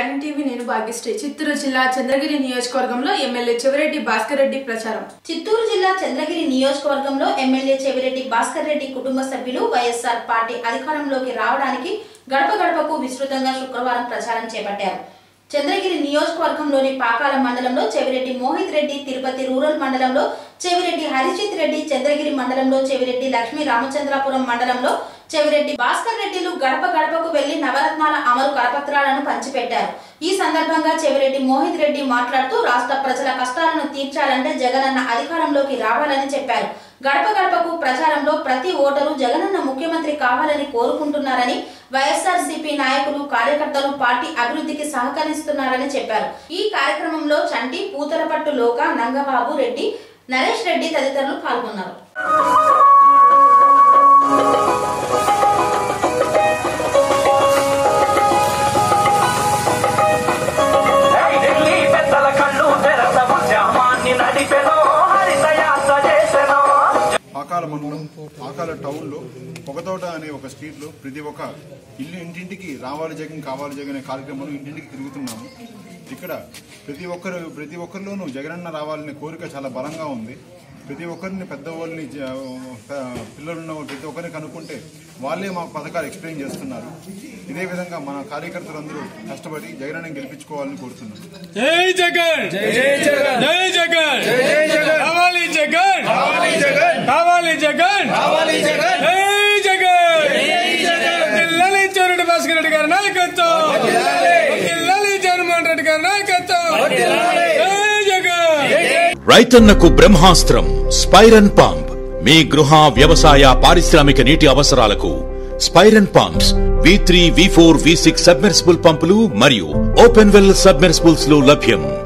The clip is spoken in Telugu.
జాగన్ టీవీ నేను భాగ్యశ్రీ చిత్తూరు జిల్లా చంద్రగిరి నియోజకవర్గంలో ఎమ్మెల్యే చెవిరెడ్డి భాస్కర్ రెడ్డి ప్రచారం చిత్తూరు జిల్లా చంద్రగిరి నియోజకవర్గంలో ఎమ్మెల్యే చెవిరెడ్డి భాస్కర్ రెడ్డి కుటుంబ సభ్యులు వైఎస్ఆర్ పార్టీ అధికారంలోకి రావడానికి గడప గడపకు విస్తృతంగా శుక్రవారం ప్రచారం చేపట్టారు చంద్రగిరి నియోజకవర్గంలోని పాకాల మండలంలో చెవిరెడ్డి మోహిత్ రెడ్డి తిరుపతి రూరల్ మండలంలో చెవిరెడ్డి హరిజిత్ రెడ్డి చంద్రగిరి మండలంలో చెవిరెడ్డి లక్ష్మీ రామచంద్రాపురం మండలంలో చెవిరెడ్డి భాస్కర్ రెడ్డిలు గడప గడపకు వెళ్లి నవరత్నాల అమలు కరపత్రాలను పంచిపెట్టారు ఈ సందర్భంగా చెవిరెడ్డి మోహిత్ రెడ్డి మాట్లాడుతూ రాష్ట్ర ప్రజల కష్టాలను తీర్చాలంటే జగనన్న అధికారంలోకి రావాలని చెప్పారు గడప గడపకు ప్రచారంలో ప్రతి ఓటరు జగనన్న ముఖ్యమంత్రి కావాలని కోరుకుంటున్నారని వైఎస్ఆర్సీపీ నాయకులు కార్యకర్తలు పార్టీ అభివృద్ధికి సహకరిస్తున్నారని చెప్పారు ఈ కార్యక్రమంలో చంటి పూతలపట్టు లోక నంగబాబు రెడ్డి నరేష్ రెడ్డి తదితరులు పాల్గొన్నారు ఢిల్లీ పెద్దల కళ్ళు తెరత ఉద్యమాన్ని నడిపెనో హరిత యాత్ర చేసెనో పాకాల మండలం పాకాల టౌన్లో పొగతోట అనే ఒక స్ట్రీట్లో ప్రతి ఒక్క ఇల్లు ఇంటింటికి రావాలి జగన్ కావాలి జగన్ అనే కార్యక్రమం ఇంటింటికి తిరుగుతున్నాము ఇక్కడ ప్రతి ఒక్కరు ప్రతి ఒక్కరిలోనూ జగనన్న రావాలనే కోరిక చాలా బలంగా ఉంది ప్రతి ఒక్కరిని పెద్దవాళ్ళని జ- ప- పిల్లలున్న వాళ్ళు ప్రతి ఒక్కరిని కనుక్కుంటే వాళ్ళే మా పథకాలు ఎక్స్ప్లెయిన్ చేస్తున్నారు ఇదే విధంగా మన కార్యకర్తలందరూ కష్టపడి జగనన్న గెలిపించుకోవాలని కోరుతున్నాం జై జగన్ జై జగన్ జై జగన్ జై జగన్ కావాలి జగన్ కావాలి జగన్ కావాలి జగన్ కావాలి జగన్ జై జగన్ జై జగన్ జిల్లాలి చెరుడు భాస్కర్ రెడ్డి గారి నాయకత్వం జిల్లాలి జగన్మోహన్ రెడ్డి గారి నాయకత్వం జై జగన్ రైతన్నకు బ్రహ్మాస్త్రం స్పైరన్ పంప్ మీ గృహ వ్యవసాయ పారిశ్రామిక నీటి అవసరాలకు స్పైరన్ pumps V three V four V six submersible పంపులు మరియు ఓపెన్ వెల్ సబ్మెర్సిబుల్స్ లో లభ్యం